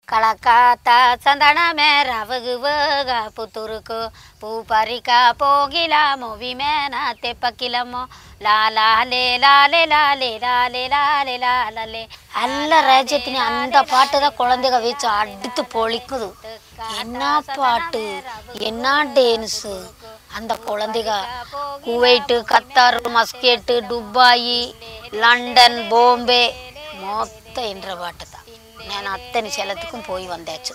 ಕಳಕಾತ ಚಂದನಮೆ ರವಗುವಾಗ ಪುತ್ತೂರುಕು ಪೂ ಪರಿಕ ಪೋಗಿಲ ಮೊವಿ ಮೇನ ತೆಪ್ಪಕ್ಕಿಲಮ್ಮೋ லாலே லாலே லாலே லாலே லாலே லாலே அல்ல ராஜ்யத்தினி அந்த பாட்டு தான் குழந்தைக வச்சு அடுத்து பொழிக்குது என்ன பாட்டு என்ன டான்ஸு அந்த குழந்தைக Kuwait Qatar Muscat Dubai London Bombay மொத்தம் என்ற பாட்டு தான் நான் அத்தனை செலத்துக்கும் போய் வந்தாச்சு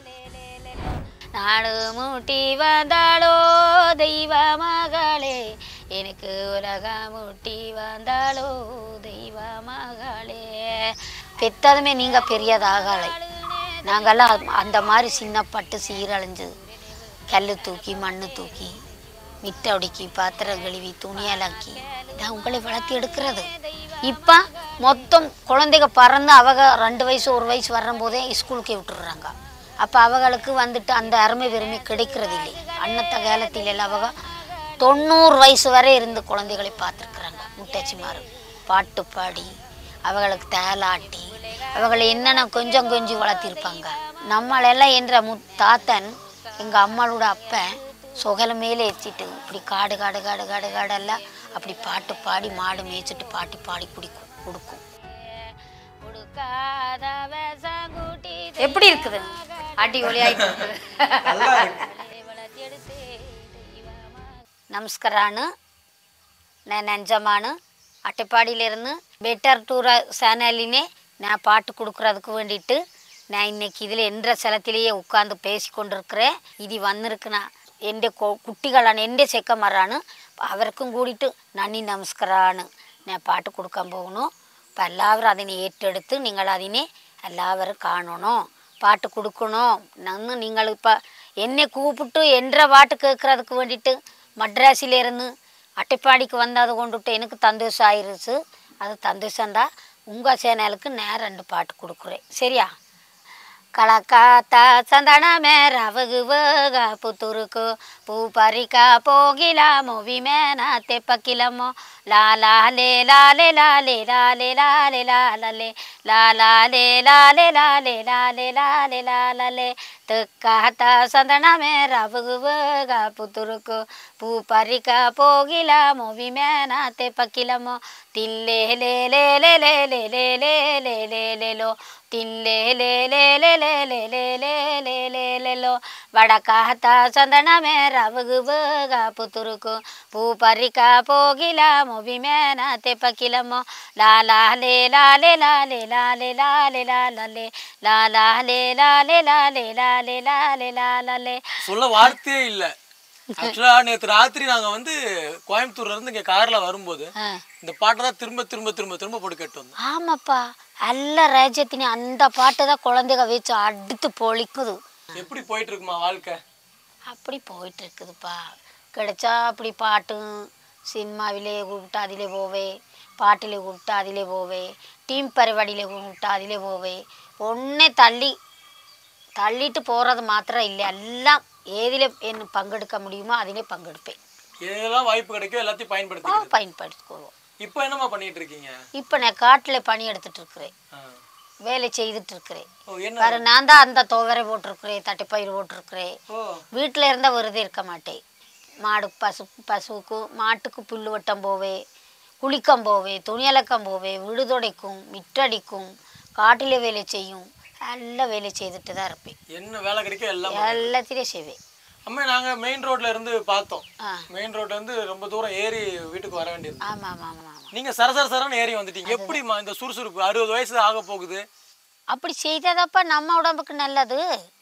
நாடு மூட்டி வந்தாளோ தெய்வ மகளே எனக்கு உலகம் மூட்டி வந்தாளோ தெய்வ மகளே பெத்ததுமே நீங்க பெரியதாகலை நாங்கெல்லாம் அந்த மாதிரி சின்ன பட்டு சீரழிஞ்சு கல் தூக்கி மண்ணு தூக்கி மிட்டடிக்கி பாத்திரம் கழுவி துணியலாக்கி நான் உங்களை வளர்த்து எடுக்கிறது இப்போ மொத்தம் குழந்தைங்க பறந்து அவங்க ரெண்டு வயசு ஒரு வயசு வரும்போதே ஸ்கூலுக்கே விட்டுடுறாங்க அப்போ அவங்களுக்கு வந்துட்டு அந்த அருமை பெருமை கிடைக்கிறது இல்லை அன்னத்த காலத்தில் எல்லாம் அவங்க தொண்ணூறு வயசு வரை இருந்து குழந்தைகளை பார்த்துருக்குறாங்க முட்டாச்சிமாரு பாட்டு பாடி அவங்களுக்கு தேலாட்டி அவங்களை என்னென்ன கொஞ்சம் கொஞ்சம் வளர்த்திருப்பாங்க நம்மளெல்லாம் என்ற மு தாத்தன் எங்கள் அம்மாவோட அப்பன் சுகல மேலே ஏற்றிட்டு இப்படி காடு காடு காடு காடு காடெல்லாம் அப்படி பாட்டு பாடி மாடு மேய்ச்சிட்டு பாட்டு பாடி குடிக்கும் கொடுக்கும் எப்படி இருக்குது அடி ஒளியாயிட்டு இருக்குது நமஸ்காரானு நான் நஞ்சமானு அட்டைப்பாடியிலிருந்து பெட்டர் டூர சேனலினே நான் பாட்டு கொடுக்குறதுக்கு வேண்டிட்டு நான் இன்னைக்கு இதில் என்ற സ്ഥലത്തിலேயே உட்காந்து பேசி கொண்டிருக்கிறேன் இது വന്നിരിക്കുന്ന എൻ്റെ കൊ- കുട്ടികളാണ് എൻ്റെ ചെക്കന്മാരാണ് അവർക്കും കൂടിയിട്ട് നന്ദി നമസ്കാരമാണ് ഞാൻ പാട്ട് കൊടുക്കാൻ പോകുന്നു അപ്പം എല്ലാവരും അതിനെ ഏറ്റെടുത്ത് നിങ്ങൾ അതിനെ എല്ലാവരും കാണണോ பாட்டு கொடுக்கணும் நன்னு நீங்கள் இப்போ என்னை கூப்பிட்டு என்ற பாட்டு கேட்குறதுக்கு வேண்டிட்டு மட்ராஸிலேருந்து அட்டைப்பாடிக்கு வந்தது கொண்டுட்டு எனக்கு சந்தோஷம் ஆயிருச்சு அது சந்தோஷம்தான் உங்கள் சேனலுக்கு நான் ரெண்டு பாட்டு கொடுக்குறேன் சரியா ಕಳಕಾತ ಚಂದನಮೆ ರವಗುವಾಗ ಪುತ್ತೂರುಕು ಪೂ ಪರಿಕ ಪೋಗಿಲ ಮೊವಿ ಮೇನ ತೆಪ್ಪಕ್ಕಿಲಮ್ಮೋ ಲಾಲಾಲೆ ಲಾಲೆ ಲಾಲೆ ಲಾಲೆ ಲಾಲೆ ಲಾಲಲೆ ಲಾಲಾಲೆ ಲಾಲೆ ಲಾಲೆ ಲಾಲೆ ಲಾಲೆ ಲಾಲಲೆ ತೆಕ್ಕಾತ ಚಂದನಮೆ ರವಗುವಾಗ ಪುತ್ತೂರುಕು ಪೂ ಪರಿಕ ಪೋಗಿಲ ಮೊವಿ ಮೇನ ತೆಪ್ಪಕ್ಕಿಲಮ್ಮೋ ತಿಲ್ಲೆ ಲೇ ಲೇ ಲೇ ಲೇ ಲೇ ಲೇ ಲೇ ಲೇ ಲೇ ಲೇ ಲೋ ತಿಲ್ಲೆ ಲೇ ಲೇ ಲೇ ಲೇ ಲೇ ಲೇ ಲೇ ಲೇ ಲೇ ಲೇ ಲೋ వడకాత చందనమే రవగుబగా పుతురుకు పూ పరిక పోగిల మొవి మేన తెప్పకిలమో లాలాలే లాలే లాలే లాలే లాలే లాలే లాలాలే లాలే లాలే లాలే లాలే లాలే சொல்ல வார்த்தையே இல்ல ஆக்சுவலா நேத்து ராத்திரி நாங்க வந்து கோயம்புத்தூர்ல இருந்து இங்க கார்ல வரும்போது ஆ இந்த பாட்டை தான் திரும்ப திரும்ப திரும்ப திரும்ப போட்டு கேட்டு வந்தோம் ஆமாப்பா அல்ல ராஜ்யத்தினி அந்த பாட்டு தான் குழந்தைக வச்சு அடுத்து பொழிக்குது எப்படி போயிட்டு இருக்குமா வாழ்க்கை அப்படி போயிட்டு இருக்குதுப்பா கிடைச்சா அப்படி பாட்டு சினிமாவிலே கூப்பிட்டா அதிலே போவே பாட்டிலே கூப்பிட்டா அதிலே போவே டீம் பரிபாடியிலே கூப்பிட்டா அதிலே போவே ஒன்றே தள்ளி தள்ளிட்டு போகிறது மாத்திரம் இல்லை எல்லாம் ஏதில் என்ன பங்கெடுக்க முடியுமோ அதிலே பங்கெடுப்பேன் எதெல்லாம் வாய்ப்பு கிடைக்கோ எல்லாத்தையும் பயன்படுத்தி பயன்படுத்திக்குவோம் இப்போ என்னம்மா பண்ணிட்டு இருக்கீங்க இப்போ நான் காட்டில் பணி எடுத்துட்டு இருக்கிறேன் ஆ. வேலை செய்துட்டு இருக்கிறேன் ஓ என்ன பாரு நான் தான் அந்த துவரை போட்டிருக்கிறேன் தட்டைப்பயிர் போட்டிருக்கிறேன் ஓ வீட்டில் இருந்தால் விரதம் இருக்க மாட்டேன் மாடு பசு பசுவுக்கு மாட்டுக்கு புல் வெட்டம் போவே குளிக்கம் போவே துணியலக்கம் போவே வீடு துடைக்கும் மிட்டடிக்கும் காட்டிலே வேலை செய்யும் நல்ல வேலை செய்துட்டு தான் இருப்பேன் என்ன வேலை கிடைக்கோ எல்லாம் எல்லாத்திலையும் செய்வேன் அம்மா நாங்க மெயின் ரோட்ல இருந்து பார்த்தோம் ஆ மெயின் ரோட்ல இருந்து ரொம்ப தூரம் ஏறி வீட்டுக்கு வர வேண்டியது ஆமாம் ஆமாம் ஆமாம் ஆமாம் நீங்க சரசர சரன்னு ஏறி வந்துட்டீங்க எப்படிம்மா இந்த சுறுசுறுப்பு அறுபது வயசு ஆக போகுது அப்படி செய்தாதப்பா நம்ம உடம்புக்கு நல்லது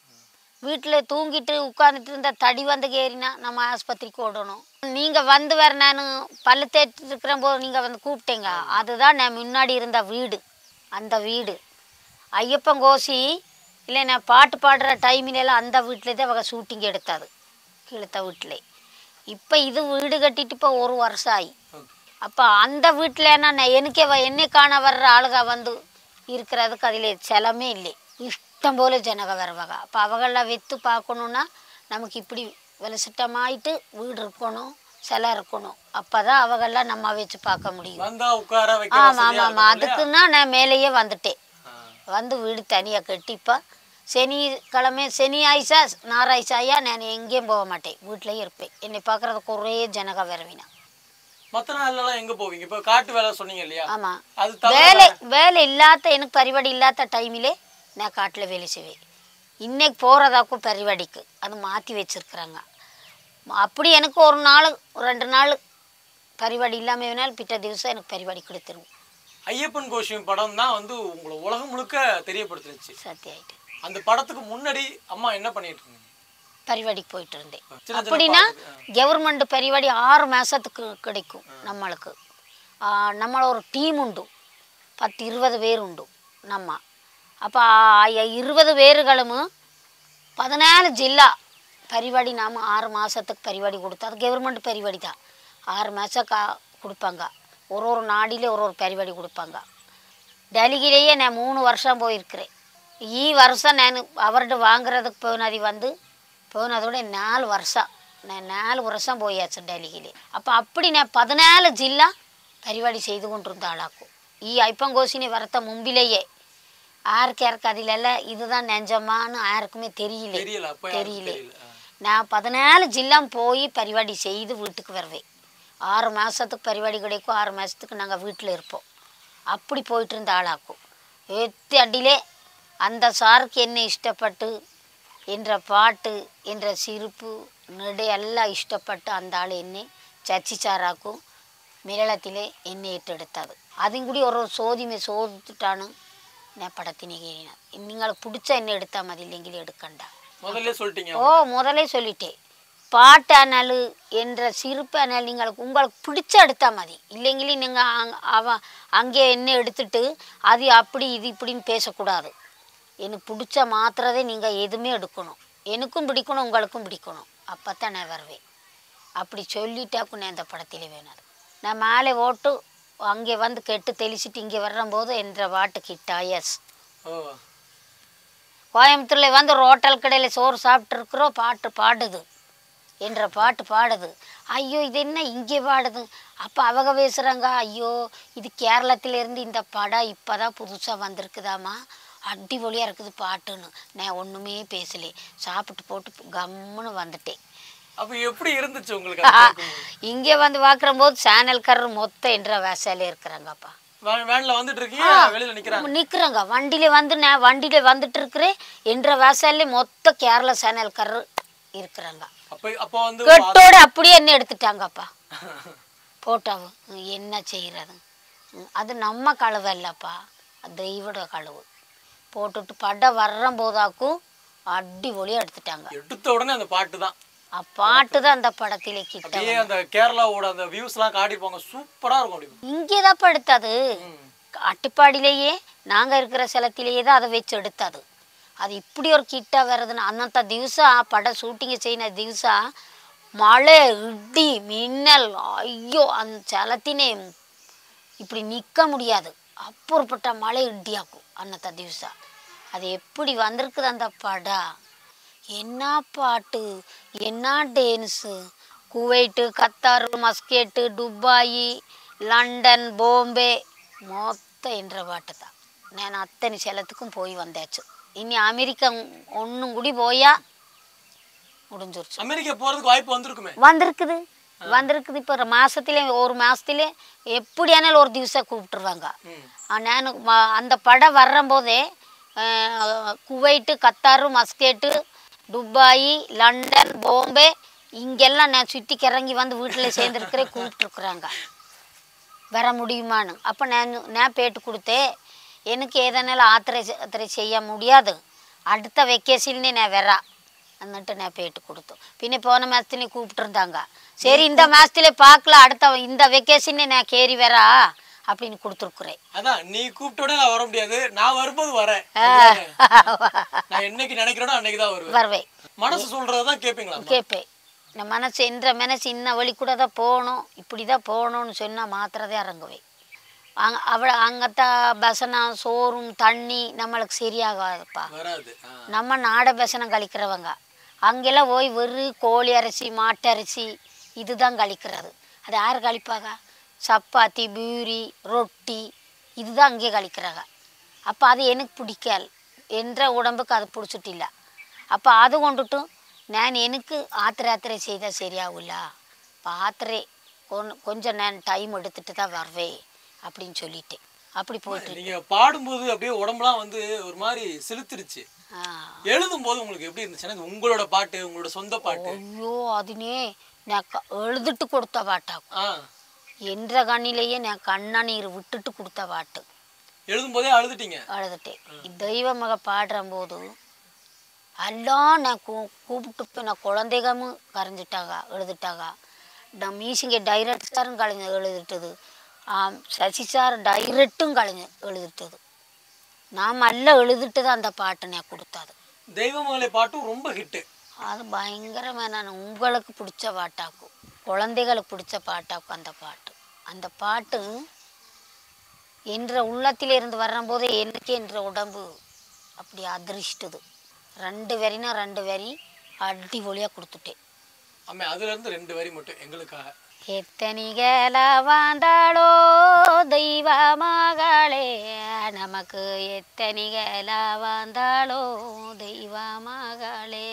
வீட்டில் தூங்கிட்டு உட்காந்துட்டு இருந்த தடி வந்து ஏறினா நம்ம ஆஸ்பத்திரிக்கு ஓடணும் நீங்கள் வந்து வேற நான் பல்லு தேய்ச்சிட்டு இருக்கிற போது நீங்கள் வந்து கூப்பிட்டீங்க அதுதான் நான் முன்னாடி இருந்த வீடு அந்த வீடு ஐயப்பன் கோசி இல்லை நான் பாட்டு பாடுற டைமிலெல்லாம் அந்த வீட்டில் தான் அவங்க ஷூட்டிங் எடுத்தாது கீழத்த வீட்டிலே இப்போ இது வீடு கட்டிட்டு இப்போ ஒரு வருஷம் ஆகி அப்போ அந்த வீட்டில் நான் எனக்கே வ- என்னை காண வர்ற ஆளுக வந்து இருக்கிறதுக்கு அதில் செலமே இல்லை இஷ்டம் போல ஜனக வருவாங்க அப்போ அவங்கள வெத்து பார்க்கணுன்னா நமக்கு இப்படி வெளிச்சட்டமாயிட்டு வீடு இருக்கணும் சிலை இருக்கணும் அப்போ தான் அவங்கள நம்ம வச்சு பார்க்க முடியும் வந்தா உட்கார வைக்க ஆமாம் வசதியா ஆமாம் ஆமாம் இருக்கணும் இல்லையா? அதுக்குன்னா நான் மேலேயே வந்துட்டேன் ஆ. வந்து வீடு தனியாக கட்டி இப்போ சனிக்கிழமை சனி ஆயிசா ஞாயிறாயிசாயா நான் எங்கேயும் போக மாட்டேன் வீட்டிலேயே இருப்பேன் என்னை பார்க்குறதுக்கு ஒரே ஜனக வரவினா மத்த நாள்லாம் எங்க போவீங்க இப்போ காட்டு வேலை சொன்னீங்க இல்லையா ஆமாம் அது தவிர வேலை வேலை இல்லாத எனக்கு பரிபாடி இல்லாத டைமிலே நான் காட்டில் வேலை செய்வேன் இன்னைக்கு போகிறதாக்கும் பரிபாடிக்கு அது மாற்றி வச்சிருக்கிறாங்க அப்படி எனக்கு ஒரு நாள் ரெண்டு நாள் பரிபாடி இல்லாமல் வேணாலும் பிற்ற திவசம் எனக்கு பரிபாடி கொடுத்துருவோம் ஐயப்பன் கோஷியம் படம் தான் வந்து உங்களை உலகம் முழுக்க தெரியப்படுத்துச்சு சத்தியாயிட்டு அந்த படத்துக்கு முன்னாடி அம்மா என்ன பண்ணிட்டு இருந்தீங்க பரிபாடிக்கு போயிட்டு இருந்தேன் சின்ன சின்ன அப்படின்னா பாட்டுக்கு, கவர்மெண்ட் பரிபாடி ஆறு மாதத்துக்கு கிடைக்கும் நம்மளுக்கு ஆ, நம்மள ஒரு டீம் உண்டு பத்து இருபது பேர் உண்டு நம்ம அப்போ இருபது பேர்களும் பதினாலு ஜில்லா பரிபாடி நாம் ஆறு மாதத்துக்கு பரிபாடி கொடுத்தோம் அது கவர்மெண்ட் பரிபாடி தான் ஆறு மாதம் கா கொடுப்பாங்க ஒரு ஒரு நாடிலே ஒரு ஒரு பரிபாடி கொடுப்பாங்க டெல்லியிலேயே நான் மூணு வருஷம் போயிருக்கிறேன் ஈ வருஷம் நான் அவர்கிட்ட வாங்குறதுக்கு போனது வந்து போனதோட நாலு வருஷம் நான் நாலு வருஷம் போயாச்சு டெல்லியிலே அப்போ அப்படி நான் பதினாலு ஜில்லா பரிபாடி செய்து கொண்டிருந்த ஆளாக்கும் ஈ ஐப்பங்கோசினி வரத்த மும்பிலேயே யாருக்கு யாருக்கு அதிலெல்லாம் இதுதான் நெஞ்சமான்னு யாருக்குமே தெரியல தெரியல அப்ப யாருக்கும் தெரியல தெரியல ஆ. நான் பதினாலு ஜில்லாம் போய் பரிபாடி செய்து வீட்டுக்கு வருவேன் ஆறு மாதத்துக்கு பரிபாடி கிடைக்கும் ஆறு மாதத்துக்கு நாங்கள் வீட்டில் இருப்போம் அப்படி போயிட்டு இருந்த ஆளாக்கும் எத்தி அடியிலே அந்த சாருக்கு என்ன இஷ்டப்பட்டு என்ற பாட்டு என்ற சிரிப்பு நெடு எல்லாம் இஷ்டப்பட்டு அந்த ஆள் என்னை சச்சி சாராக்கும் மிரளத்திலே என்னை ஏற்றெடுத்தது அதுவும் கூடி ஒரு ஒரு சோதிமை சோதித்துட்டான்னு நான் படத்தினை கேறினேன் നിങ്ങൾക്ക് பிடிச்ச என்ன எடுத்தா மதி இல்லைங்கில் எடுக்கண்டா முதல்ல சொல்லிட்டீங்க ஓ முதலே சொல்லிட்டேன் பாட்டு அனல் என்ற சிரிப்பு அனல் நீங்கள் உங்களுக்கு பிடிச்ச எடுத்தா மதி இல்லைங்களே நீங்கள் அங் அவன் அங்கே என்ன எடுத்துட்டு அது அப்படி இது இப்படின்னு பேசக்கூடாது எனக்கு பிடிச்ச மாத்திரதே நீங்கள் எதுவுமே எடுக்கணும் எனக்கும் பிடிக்கணும் உங்களுக்கும் பிடிக்கணும் அப்போ தான் நான் வருவேன் அப்படி சொல்லிட்டாக்கும் நான் இந்த படத்திலே வேணும் நான் மேலே ஓட்டு அங்கே வந்து கெட்டு தெளிச்சிட்டு இங்கே வரும்போது என்ற பாட்டு கிட்டா எஸ் ஓ கோயம்புத்தூர்ல வந்து ஒரு ஹோட்டல் கடையில் சோறு சாப்பிட்ருக்குறோம் பாட்டு பாடுது என்ற பாட்டு பாடுது ஐயோ இது என்ன இங்கே பாடுது அப்போ அவங்க பேசுகிறாங்க ஐயோ இது கேரளத்திலேருந்து இந்த படம் இப்போ தான் புதுசாக வந்திருக்குதாம்மா அடிபொலியாக இருக்குது பாட்டுன்னு நான் ஒன்றுமே பேசலே சாப்பிட்டு போட்டு கம்முன்னு வந்துட்டேன் அப்ப எப்படி இருந்துச்சு உங்களுக்கு அது கேட்கும்போது? இங்கே வந்து பார்க்குற போது சேனல்காரர் மொத்தம் என்ற வேசாலே இருக்கிறாங்கப்பா வே- வேன்ல வந்துட்டு இருக்கீங்க வெளியில நிக்கிறாங்க நிற்கிறாங்க வண்டியில வந்து நான் வண்டியில வந்துட்டு இருக்கிறேன் என்ற வாசல்ல மொத்த கேரளா சேனல்காரர் இருக்கிறாங்க அப்ப அப்போ வந்து கெட்டோட அப்படியே என்ன எடுத்துட்டாங்கப்பா போட்டாவு என்ன செய்கிறது அது நம்ம கழுவு இல்லைப்பா அது தெய்வோட கழுவு போட்டுட்டு படம் வர்ற போதாக்கும் அடிபொலியாக எடுத்துட்டாங்க எடுத்த உடனே அந்த பாட்டு தான் பாட்டு தான் அந்த படத்திலே கிட்ட அப்படியே அந்த கேரளாவோட அந்த வியூஸ் எல்லாம் காட்டிருப்பாங்க சூப்பரா இருக்கும் அப்படி இங்கே தான்ப்பா எடுத்தது ம். அட்டுப்பாடியிலேயே நாங்கள் இருக்கிற சிலத்திலேயே தான் அதை வச்சு எடுத்தது அது இப்படி ஒரு கிட்டாக வருதுன்னு அன்னத்த திவசம் படம் ஷூட்டிங் செய்யின திவசம் மழை இடி மின்னல் ஐயோ அந்த செலத்தினே இப்படி நிற்க முடியாது அப்புறப்பட்ட மழை இடியாக்கும் அன்னத்த திவசம் அது எப்படி வந்திருக்குது அந்த படம் என்ன பாட்டு என்ன dance Kuwait Qatar Muscat Dubai London Bombay மொத்தம் என்ற பாட்டு தான் நான் அத்தனை செலத்துக்கும் போய் வந்தாச்சு இனி அமெரிக்கா ஒன்றும் கூடி போயா முடிஞ்சிருச்சு அமெரிக்கா போறதுக்கு வாய்ப்பு வந்திருக்குமே வந்திருக்குது வந்திருக்குது இப்போ ஒரு மாசத்திலே ஒரு மாசத்திலே எப்படியானாலும் ஒரு திவசம் கூப்பிட்டுருவாங்க ம். நான் அந்த படம் வர்றம்போதே அஹ், Kuwait Qatar Muscat Dubai London Bombay இங்கெல்லாம் நான் சுற்றி கிறங்கி வந்து வீட்டில் சேர்ந்துருக்கிறேன் கூப்பிட்டுருக்குறாங்க வர முடியுமான்னு அப்போ நான் நான் பேட்டு கொடுத்தேன் எனக்கு ஏதனாலும் ஆத்திரை ஆத்திரை செய்ய முடியாது அடுத்த வெக்கேஷன்லேயே நான் வரா എന്നിട്ട് ഞാൻ പേട്ട് കൊടുത്തു പിന്നെ പോன മാസത്തിന് கூப்பிட்டுருந்தாங்க சரி இந்த மாசத்துல பார்க்கலாம் அடுத்த இந்த வெக்கேஷனே நான் கேரி வரா அப்படின்னு கொடுத்துருக்குறேன் அதான் நீ கூப்பிட்ட உடனே நான் வர முடியாது நான் வரும்போது வரேன் அதுதானே? நான் என்னைக்கு நினைக்கிறேனோ அன்னைக்கு தான் வருவேன் வருவேன் மனசு சொல்றதான் கேப்பீங்களா கேட்பேன் நான் மனசு என்ற மனசு இன்ன வழி கூட தான் போகணும் இப்படி தான் போகணும்னு சொன்னால் மாத்திரதே இறங்குவேன் அங்க அவ அங்கத்த பசனம் சோறும் தண்ணி நம்மளுக்கு சரியாகாதுப்பா வராது ஆ. நம்ம நாட பசனம் கழிக்கிறவங்க அங்கெல்லாம் போய் வெறும் கோழி அரிசி மாட்டு அரிசி இதுதான் கழிக்கிறது அது யார் கழிப்பாங்க சப்பாத்தி பூரி ரொட்டி இதுதான் அங்கே கழிக்கிறாங்க அப்போ அது எனக்கு பிடிக்கல என்ற உடம்புக்கு அது பிடிச்சிட்டிല്ല அப்போ அது கொண்டுட்டு நான் எனக்கு ஆத்திர ஆத்திரை செய்தால் சரியாகும்ல இப்போ ஆத்திரை கொன் கொஞ்சம் நான் டைம் எடுத்துட்டு தான் வருவேன் அப்படின்னு சொல்லிட்டேன் அப்படி போயிட்டு நீங்க பாடும்போது அப்படியே உடம்புலாம் வந்து ஒரு மாதிரி சிலுத்துருச்சு ஆ எழுதும் போது உங்களுக்கு எப்படி இருந்துச்சு எனக்கு உங்களோட பாட்டு உங்களோட சொந்த பாட்டு ஐயோ അതിനെ ഞാൻ ക- എഴുതിട്ട് കൊടുത്ത പാട്ടാക്കും ஆ എൻ്റെ കണ്ണിலேயே ഞാൻ കണ്ണണീർ വിട്ടിട്ട് കൊടുത്ത പാട്ട് எழுதும் போதே அழுதுட்டீங்க அழுதுட்டேன் தெய்வமக பாடுறம்போது எல்லாம் நான் கூ கூப்பிட்டு போய் நான் குழந்தைகமும் கரைஞ்சிட்டாங்க எழுதிட்டாங்க நான் மீசிங்க டைரக்ட் சாரும் கலைஞ்சு எழுதிட்டது ஆம், சசி சார் டைரக்டும் கலைஞ்சு எழுதிட்டது நான் நல்ல எழுதிட்டு தான் அந்த பாட்டை நான் கொடுத்தது தெய்வமகளை பாட்டும் ரொம்ப ஹிட்டு அது பயங்கரமான உங்களுக்கு பிடிச்ச பாட்டாக்கும் குழந்தைகளுக்கு பிடிச்ச பாட்டாக்கும் அந்த பாட்டு அந்த பாட்டு என்ற உள்ளத்திலிருந்து வரும்போது எனக்கு என்ற உடம்பு அப்படி அதிர்ஷ்டது ரெண்டு வரினா ரெண்டு வரி அடிபொலியாக கொடுத்துட்டேன் ஆமா அதுல இருந்து ரெண்டு வரி மட்டும் எங்களுக்காக எத்தனிகல வாழ்ந்தாளோ தெய்வ மகளே நமக்கு எத்தனிகல வாழ்ந்தாளோ தெய்வ மகளே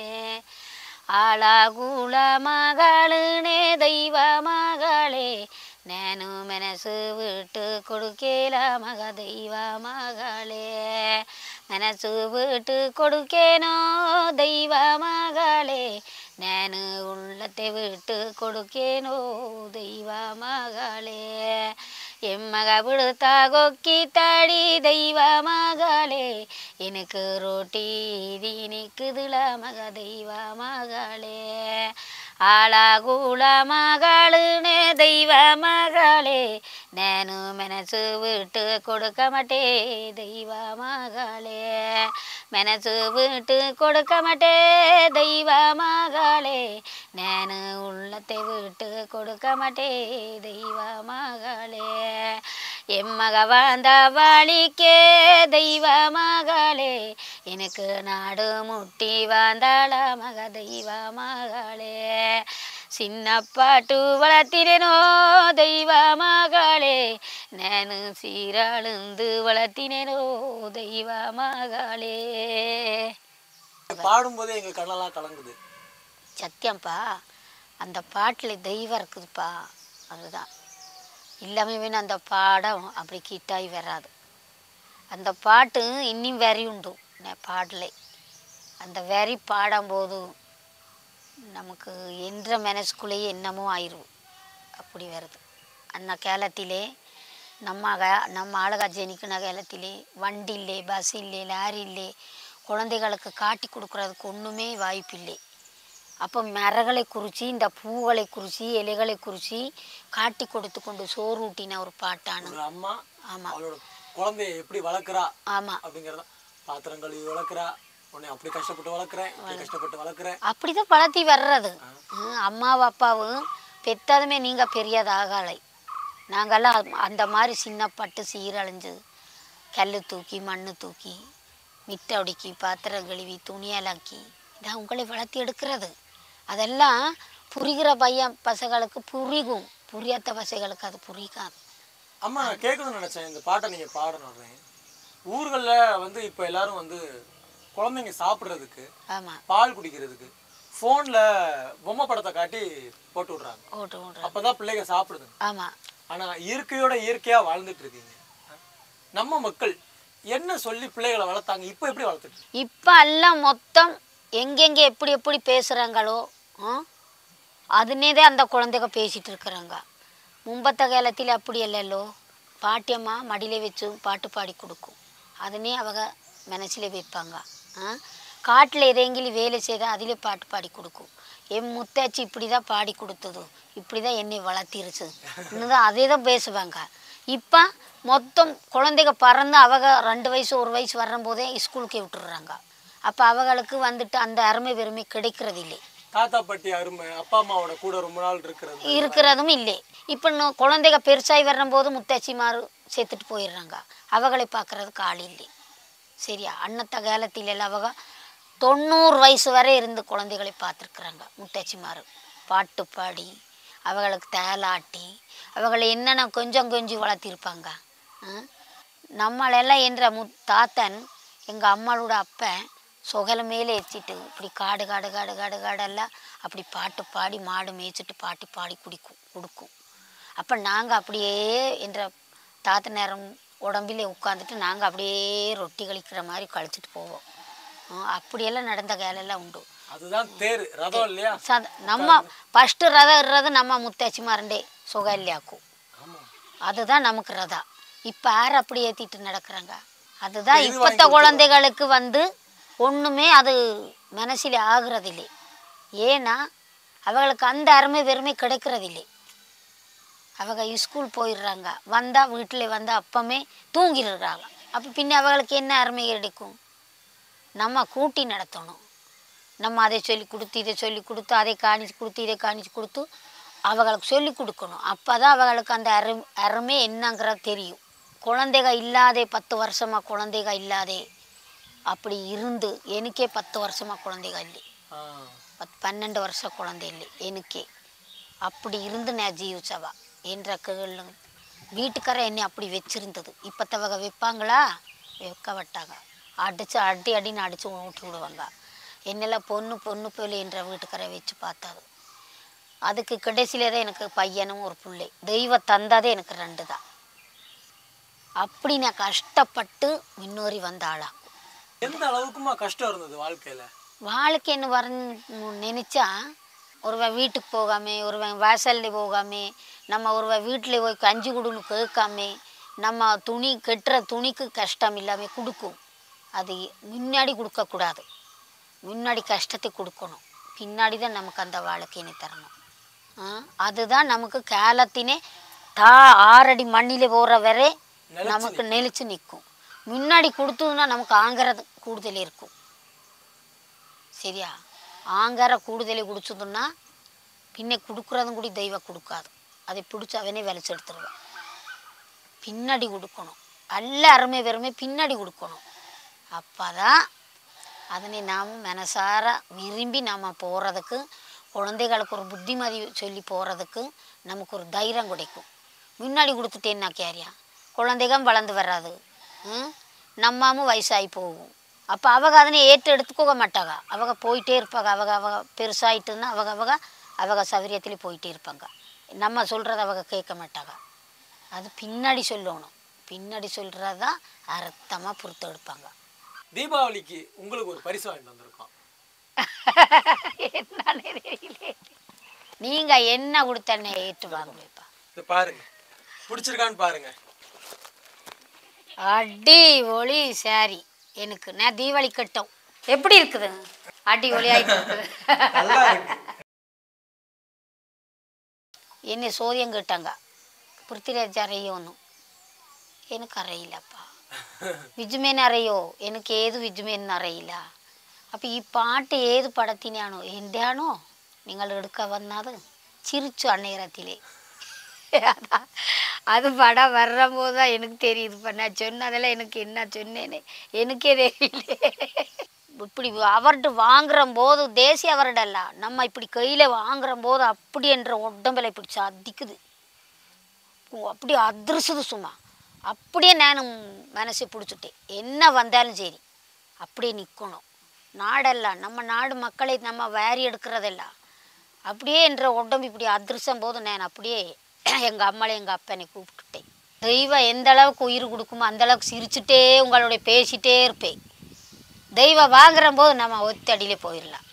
ஆளாகுல மகளுனே தெய்வ மகளே నేను మనసు విட்டு కొడుకేల మగ దైవ మగళే మనసు విட்டு కొడుకేనో దైవ మగళే నేను உள்ளத்தை விட்டு கொடுக்கேனோ தெய்வ மகளே எம்மக விடுத்தா கொக்கி தடி தெய்வ மகளே எனக்கு ரோட்டி தி நிக்குதுல மக தெய்வ மகளே ஆளாகூல மகளுனே தெய்வ மகளே నేను మనసు விட்டு கொடுக்க மாட்டே தெய்வ மகளே మనసు விட்டு கொடுக்க மாட்டே தெய்வ மகளே நான் உள்ளத்தை விட்டு கொடுக்க மாட்டே தெய்வ மகளே எம்மக வாழ்ந்த வழிக்கே தெய்வ மகளே எனக்கு நாடு முட்டி வாழ்ந்தாள மக தெய்வ மகளே சின்ன பாட்டு வளர்த்தினேனோ தெய்வ மகளே நான் சீராளுந்து வளர்த்தினேனோ தெய்வ மகளே பாடும்போதே எங்க கண்ணெல்லாம் கலங்குது சத்தியம்ப்பா அந்த பாட்டில் தெய்வம் இருக்குதுப்பா அதுதான் இல்லாமே வேணும் அந்த பாடம் அப்படி கிட்டாய் வராது அந்த பாட்டு இன்னும் வெறி உண்டு நான் பாடலை அந்த வெறி பாடும்போது நமக்கு என்ற மனசுக்குள்ளேயே என்னமோ ஆயிரும் அப்படி வருது அந்த காலத்திலே நம்ம க- நம்ம ஆளுக ஜனிக்கின காலத்திலே வண்டி இல்லை பஸ் இல்லை லாரி இல்லை குழந்தைகளுக்கு காட்டி கொடுக்கறதுக்கு ஒன்றுமே வாய்ப்பில்லை அப்போ மரங்களை குறித்து இந்த பூகளை குறித்து இலைகளை குறித்து காட்டி கொடுத்து கொண்டு சோறு ஊட்டின ஒரு பாட்டானு ஒரு அம்மா ஆமாம் அவளோட குழந்தைய எப்படி வளர்க்குறா ஆமாம் அப்படிங்கிறத பாத்திரம் கழுவி வளர்க்குறா உன்னை அப்படி கஷ்டப்பட்டு வளர்க்குறேன் இப்படி கஷ்டப்பட்டு வளர்க்குறேன் அப்படிதான் வளர்த்தி வர்றது ம், அம்மாவும் அப்பாவும் பெத்ததுமே நீங்கள் பெரியதாகலை நாங்கெல்லாம் அது- அந்த மாதிரி சின்ன பட்டு சீரழிஞ்சு கல் தூக்கி மண் தூக்கி மித்த ஒடுக்கி பாத்திரம் கழுவி துணியலாக்கி இதான் உங்களை வளர்த்தி எடுக்கிறது அதெல்லாம் புரிகிற பையன் பசங்களுக்கு புரியும் புரியாத பசங்களுக்கு அது புரியாது அம்மா நான் கேட்கணும்னு நினைச்சேன் இந்த பாட்டை நீங்க பாடணும் ஊர்கள்ல வந்து இப்ப எல்லாரும் வந்து குழந்தைங்க சாப்பிடுறதுக்கு ஆமாம் பால் குடிக்கிறதுக்கு ஃபோன்ல பொம்மை படத்தை காட்டி போட்டு விடுறாங்க ஓட்டு ஓட்டுற அப்பதான் பிள்ளைங்க சாப்பிடுதுங்க ஆமாம் ஆனா இயற்கையோட இயற்கையா வாழ்ந்துட்டு இருக்கீங்க நம்ம மக்கள் என்ன சொல்லி பிள்ளைகளை வளர்த்தாங்க இப்போ எப்படி வளர்த்துட்டு இருக்கீங்க? இப்போ எல்லாம் மொத்தம் எங்கெங்கே எப்படி எப்படி பேசுகிறாங்களோ அதுனே தான் அந்த குழந்தைங்க பேசிட்டு இருக்கிறாங்க மும்பத்த காலத்தில் அப்படி இல்லைல்லோ பாட்டியம்மா மடியில வச்சு பாட்டு பாடி கொடுக்கும் அதுனே அவங்க மனசில் வைப்பாங்க காட்டில் எதெங்கிலும் வேலை செய்தால் அதிலே பாட்டு பாடி கொடுக்கும் என் முத்தாச்சி இப்படி தான் பாடி கொடுத்தது இப்படி தான் என்னை வளர்த்திருச்சு இன்னும் தான் அதே தான் பேசுவாங்க இப்போ மொத்தம் குழந்தைங்க பறந்து அவங்க ரெண்டு வயசு ஒரு வயசு வரும்போதே ஸ்கூலுக்கு விட்டுடுறாங்க அப்போ அவங்களுக்கு வந்துட்டு அந்த அருமை பெருமை கிடைக்கிறது இல்லை தாத்தா பாட்டி அருமை அப்பா அம்மாவோட கூட ரொம்ப நாள் இருக்கிறது இருக்கிறதும் இல்லை இப்போ இன்னும் குழந்தைங்க பெருசாகி வரும்போது முத்தாச்சிமாரு செத்துட்டு போயிடுறாங்க அவங்களை பார்க்கறதுக்கு ஆள் இல்லை சரியா அன்னத்த காலத்தில் எல்லாம் அவங்க தொண்ணூறு வயசு வரை இருந்து குழந்தைகளை பார்த்துருக்குறாங்க முத்தாச்சிமாரு பாட்டு பாடி அவங்களுக்கு தேலாட்டி அவங்களை என்னென்ன கொஞ்சம் கொஞ்சம் வளர்த்திருப்பாங்க ஆ? நம்மளெல்லாம் என்ற மு தாத்தன் எங்கள் அம்மாவோட அப்பன் சொகல மேலே ஏற்றிட்டு இப்படி காடு காடு காடு காடு காடெல்லாம் அப்படி பாட்டு பாடி மாடு மேய்ச்சிட்டு பாட்டு பாடி குடிக்கும் கொடுக்கும் அப்போ நாங்கள் அப்படியே என்ற தாத்த நேரம் உடம்பிலே உட்காந்துட்டு நாங்கள் அப்படியே ரொட்டி கழிக்கிற மாதிரி கழிச்சிட்டு போவோம் ஆ, அப்படியெல்லாம் நடந்த வேலையெல்லாம் உண்டு அதுதான் தேர் ரதம் இல்லையா சத நம்ம ஃபஸ்ட்டு ரதம் இடுறது நம்ம முத்தாச்சி மாரண்டே சுகல்யாக்கும் ஆமா அதுதான் நமக்கு ரதா இப்போ யார் அப்படி ஏற்றிட்டு நடக்கிறாங்க அதுதான் இது இப்பத்த வாங்கி குழந்தைகளுக்கு வந்து ஒன்றுமே அது மனசில் ஆகுறதில்லை ஏன்னா அவங்களுக்கு அந்த அருமை வெறுமை கிடைக்கிறதில்லை அவங்க ஸ்கூல் போயிடுறாங்க வந்தால் வீட்டில் வந்து அப்பமே தூங்கிடுறாங்க அப்போ பின்ன அவங்களுக்கு என்ன அருமை கிடைக்கும் நம்ம கூட்டி நடத்தணும் நம்ம அதை சொல்லி கொடுத்து இதை சொல்லி கொடுத்து அதை காணிச்சு கொடுத்து இதை காணிச்சு கொடுத்து அவங்களுக்கு சொல்லி கொடுக்கணும் அப்போ தான் அவங்களுக்கு அந்த அரு அருமை என்னங்கிறது தெரியும் குழந்தைக இல்லாதே பத்து வருஷமாக குழந்தைக இல்லாதே அப்படி இருந்து எனக்கே பத்து வருஷமாக குழந்தைக இல்லை ஆ. பத் பன்னெண்டு வருஷம் குழந்தை இல்லை எனக்கே அப்படி இருந்து நான் ஜீவிச்சவா என்ற கேள்வி வீட்டுக்கார என்னை அப்படி வச்சிருந்தது இப்போ தவக வைப்பாங்களா வைக்க விட்டாங்க அடித்து அடி அடின்னு அடித்து ஊட்டி விடுவாங்க என்னெல்லாம் பொண்ணு பொண்ணு பிள்ளை என்ற வீட்டுக்கார வச்சு பார்த்தாது அதுக்கு கடைசியில தான் எனக்கு பையனும் ஒரு பிள்ளை தெய்வம் தந்ததே எனக்கு ரெண்டு தான் அப்படி நான் கஷ்டப்பட்டு முன்னோறி வந்த ஆளா எந்த அளவுக்குமா கஷ்டம் இருந்தது வாழ்க்கையில வாழ்க்கைன்னு வர நினச்சா ஒருவன் வீட்டுக்கு போகாம ஒருவன் வாசல்ல போகாம நம்ம ஒருவன் வீட்டில் போய் கஞ்சி கொடுன்னு கேட்காம நம்ம துணி கட்டுற துணிக்கு கஷ்டம் இல்லாமல் கொடுக்கும் அது முன்னாடி கொடுக்கக்கூடாது முன்னாடி கஷ்டத்தை கொடுக்கணும் பின்னாடி தான் நமக்கு அந்த வாழ்க்கையினை தரணும் ஆ, அதுதான் நமக்கு காலத்தினே தா ஆறடி மண்ணில் போகிற வரை நிலைச்சு நமக்கு நெளிச்சு நிற்கும் முன்னாடி கொடுத்ததுன்னா நமக்கு ஆங்கிறது கூடுதல் இருக்கும் சரியா ஆங்கார கூடுதலை குடிச்சதுன்னா பின்ன கொடுக்குறதும் கூட தெய்வம் கொடுக்காது அதை பிடிச்சி அவனே விளைச்சி எடுத்துருவான் பின்னாடி கொடுக்கணும் நல்ல அருமை வெறுமை பின்னாடி கொடுக்கணும் அப்போ தான் அதனை நாம் மனசார விரும்பி நாம் போகிறதுக்கு குழந்தைகளுக்கு ஒரு புத்திமதி சொல்லி போகிறதுக்கு நமக்கு ஒரு தைரியம் கிடைக்கும் முன்னாடி கொடுத்துட்டு என்ன கேரியா குழந்தைகள் வளர்ந்து வராது ம்? நம்மாமும் வயசாகி போகும் அப்போ அவங்க அதனை ஏற்று எடுத்துக்க மாட்டாங்க அவங்க போயிட்டே இருப்பாங்க அவங்க அவங்க பெருசாயிட்டுன்னா அவங்க அவங்க அவங்க சௌகரியத்தில் போயிட்டே இருப்பாங்க நம்ம சொல்கிறத அவங்க கேட்க மாட்டாங்க அது பின்னாடி சொல்லணும் பின்னாடி சொல்கிறது தான் அர்த்தமாக பொறுத்து எடுப்பாங்க தீபாவளிக்கு உங்களுக்கு ஒரு பரிசு வாங்கிட்டு வந்திருக்கோம் என்னன்னு தெரியல நீங்கள் என்ன கொடுத்தனே ஏற்று வாங்குவேப்பா இது பாருங்க பிடிச்சிருக்கான்னு பாருங்க அடி ஒளி சாரி எனக்கு நான் தீபாவளி கட்டம் எப்படி இருக்குது அடி ஒளி ஆயிட்டு இருக்குது நல்லா இருக்கு என்னை சோதியம் கேட்டாங்க பிருத்திராஜ் அறையோன்னு எனக்கு അറയില്ലപ്പാ വിജുമേൻ അറിയോ എനിക്ക് ഏത് വിജുമേൻ അറിയില്ല അപ്പം ഈ പാട്ട് ഏത് പടത്തിനാണോ എൻ്റെ ആണോ നിങ്ങൾ എടുക്കാൻ വന്നത് ചിരിച്ചു അന്നേരത്തിലെ அதான் அது படம் வர்றபோது தான் எனக்கு தெரியுதுப்பா நான் சொன்னதெல்லாம் எனக்கு என்ன சொன்னேன்னு எனக்கே தெரியல இப்படி அவர்கிட்ட வாங்குற போது தேசிய அவர்டல்ல நம்ம இப்படி கையில் வாங்குற போது அப்படி என்ற உடம்புல இப்படி சதிக்குது ஓ, அப்படியே அதிர்சுது சும்மா அப்படியே நான் மனசை பிடிச்சிட்டேன் என்ன வந்தாலும் சரி அப்படியே நிற்கணும் நாடெல்லாம் நம்ம நாடு மக்களை நம்ம வாரி எடுக்கிறதல்ல அப்படியே என்ற உடம்பு இப்படி அதிர்சம் போது நான் அப்படியே எங்கள் அம்மாளை எங்கள் அப்பனை கூப்பிட்டுட்டேன் தெய்வம் எந்த அளவுக்கு உயிர் கொடுக்குமோ அந்த அளவுக்கு சிரிச்சுட்டே உங்களுடைய பேசிட்டே இருப்பேன் தெய்வம் வாங்குற போது நம்ம ஒத்தடியிலே போயிடலாம்